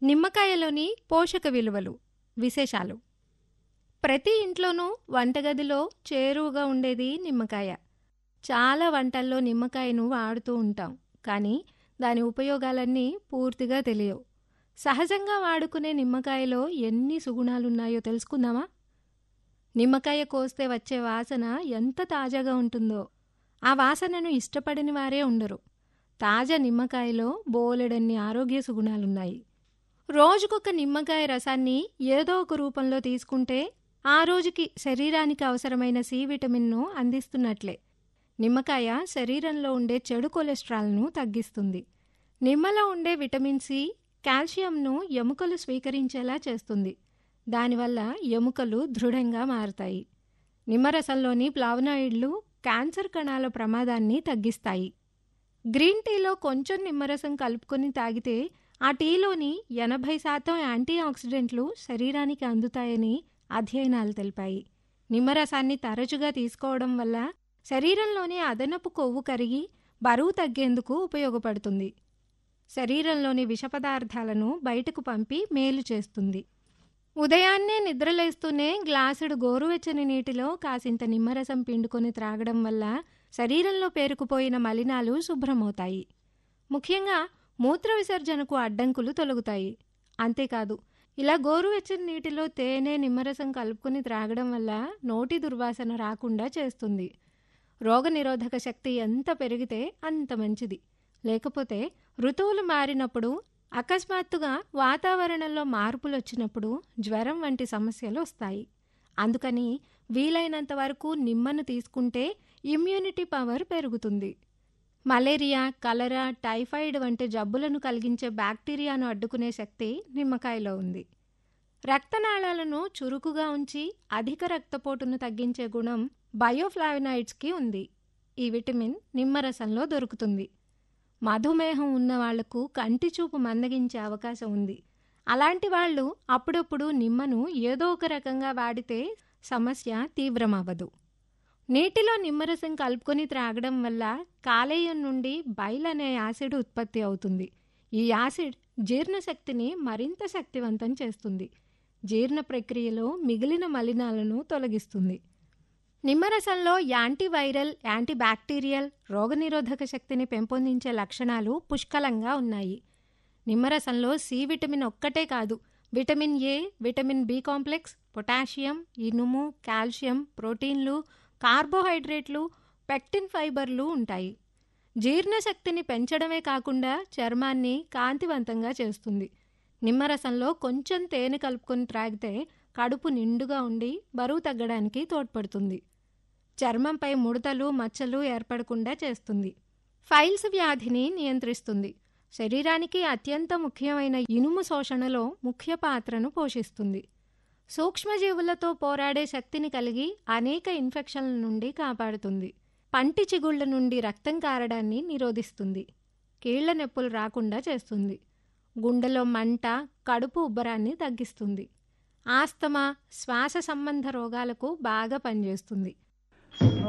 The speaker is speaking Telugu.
నిమ్మకాయలోని పోషక విలువలు విశేషాలు ప్రతి ఇంట్లోనూ వంటగదిలో చేరువగా ఉండేది నిమ్మకాయ చాలా వంటల్లో నిమ్మకాయను వాడుతూ ఉంటాం కానీ దాని ఉపయోగాలన్నీ పూర్తిగా తెలియవు సహజంగా వాడుకునే నిమ్మకాయలో ఎన్ని సుగుణాలున్నాయో తెలుసుకుందామా నిమ్మకాయ కోస్తే వచ్చే వాసన ఎంత తాజాగా ఉంటుందో ఆ వాసనను ఇష్టపడని వారే ఉండరు తాజా నిమ్మకాయలో బోలెడన్ని ఆరోగ్య సుగుణాలున్నాయి రోజుకొక నిమ్మకాయ రసాన్ని ఏదో ఒక రూపంలో తీసుకుంటే ఆ రోజుకి శరీరానికి అవసరమైన సి విటమిన్ను అందిస్తున్నట్లే నిమ్మకాయ శరీరంలో ఉండే చెడు కొలెస్ట్రాల్ను తగ్గిస్తుంది నిమ్మలో ఉండే విటమిన్ సి కాల్షియంను ఎముకలు స్వీకరించేలా చేస్తుంది దానివల్ల ఎముకలు దృఢంగా మారతాయి నిమ్మరసంలోని ప్లావనాయిడ్లు క్యాన్సర్ కణాల ప్రమాదాన్ని తగ్గిస్తాయి గ్రీన్ టీలో కొంచెం నిమ్మరసం కలుపుకొని తాగితే ఆ టీలోని ఎనభై శాతం యాంటీ ఆక్సిడెంట్లు శరీరానికి అందుతాయని అధ్యయనాలు తెలిపాయి నిమ్మరసాన్ని తరచుగా తీసుకోవడం వల్ల శరీరంలోని అదనపు కొవ్వు కరిగి బరువు తగ్గేందుకు ఉపయోగపడుతుంది శరీరంలోని విష పదార్థాలను బయటకు పంపి మేలు చేస్తుంది ఉదయాన్నే నిద్రలేస్తూనే గ్లాసుడు గోరువెచ్చని నీటిలో కాసింత నిమ్మరసం పిండుకొని త్రాగడం వల్ల శరీరంలో పేరుకుపోయిన మలినాలు శుభ్రమవుతాయి ముఖ్యంగా మూత్ర విసర్జనకు అడ్డంకులు తొలగుతాయి అంతేకాదు ఇలా గోరువెచ్చని నీటిలో తేనె నిమ్మరసం కలుపుకొని త్రాగడం వల్ల నోటి దుర్వాసన రాకుండా చేస్తుంది రోగనిరోధక శక్తి ఎంత పెరిగితే అంత మంచిది లేకపోతే ఋతువులు మారినప్పుడు అకస్మాత్తుగా వాతావరణంలో మార్పులు వచ్చినప్పుడు జ్వరం వంటి సమస్యలు వస్తాయి అందుకని వీలైనంత వరకు నిమ్మను తీసుకుంటే ఇమ్యూనిటీ పవర్ పెరుగుతుంది మలేరియా కలరా టైఫాయిడ్ వంటి జబ్బులను కలిగించే బ్యాక్టీరియాను అడ్డుకునే శక్తి నిమ్మకాయలో ఉంది రక్తనాళాలను చురుకుగా ఉంచి అధిక రక్తపోటును తగ్గించే గుణం బయోఫ్లావినాయిడ్స్కి ఉంది ఈ విటమిన్ నిమ్మరసంలో దొరుకుతుంది మధుమేహం ఉన్న వాళ్లకు కంటి చూపు మందగించే అవకాశం ఉంది అలాంటి వాళ్ళు అప్పుడప్పుడు నిమ్మను ఏదో ఒక రకంగా వాడితే సమస్య తీవ్రమవ్వదు నీటిలో నిమ్మరసం కలుపుకొని త్రాగడం వల్ల కాలేయం నుండి బైల్ అనే యాసిడ్ ఉత్పత్తి అవుతుంది ఈ యాసిడ్ జీర్ణశక్తిని మరింత శక్తివంతం చేస్తుంది జీర్ణ ప్రక్రియలో మిగిలిన మలినాలను తొలగిస్తుంది నిమ్మరసంలో యాంటీవైరల్ యాంటీబ్యాక్టీరియల్ రోగనిరోధక శక్తిని పెంపొందించే లక్షణాలు పుష్కలంగా ఉన్నాయి నిమ్మరసంలో సి విటమిన్ ఒక్కటే కాదు vitamin A vitamin B complex potassium ఇనుము కాల్షియం ప్రోటీన్లు కార్బోహైడ్రేట్లు పెక్టిన్ ఫైబర్లు ఉంటాయి జీర్ణశక్తిని పెంచడమే కాకుండా చర్మాన్ని కాంతివంతంగా చేస్తుంది నిమ్మరసంలో కొంచెం తేనె కలుపుకొని త్రాగితే కడుపు నిండుగా ఉండి బరువు తగ్గడానికి తోడ్పడుతుంది చర్మంపై ముడతలు మచ్చలు ఏర్పడకుండా చేస్తుంది ఫైల్స్ వ్యాధిని నియంత్రిస్తుంది శరీరానికి అత్యంత ముఖ్యమైన ఇనుము శోషణలో ముఖ్య పాత్రను పోషిస్తుంది సూక్ష్మజీవులతో పోరాడే శక్తిని కలిగి అనేక ఇన్ఫెక్షన్ల నుండి కాపాడుతుంది పంటి చిగుళ్ల నుండి రక్తం కారడాన్ని నిరోధిస్తుంది కీళ్ల నొప్పులు రాకుండా చేస్తుంది గుండెలో మంట కడుపు ఉబ్బరాన్ని తగ్గిస్తుంది ఆస్తమా శ్వాస సంబంధ రోగాలకు బాగా పనిచేస్తుంది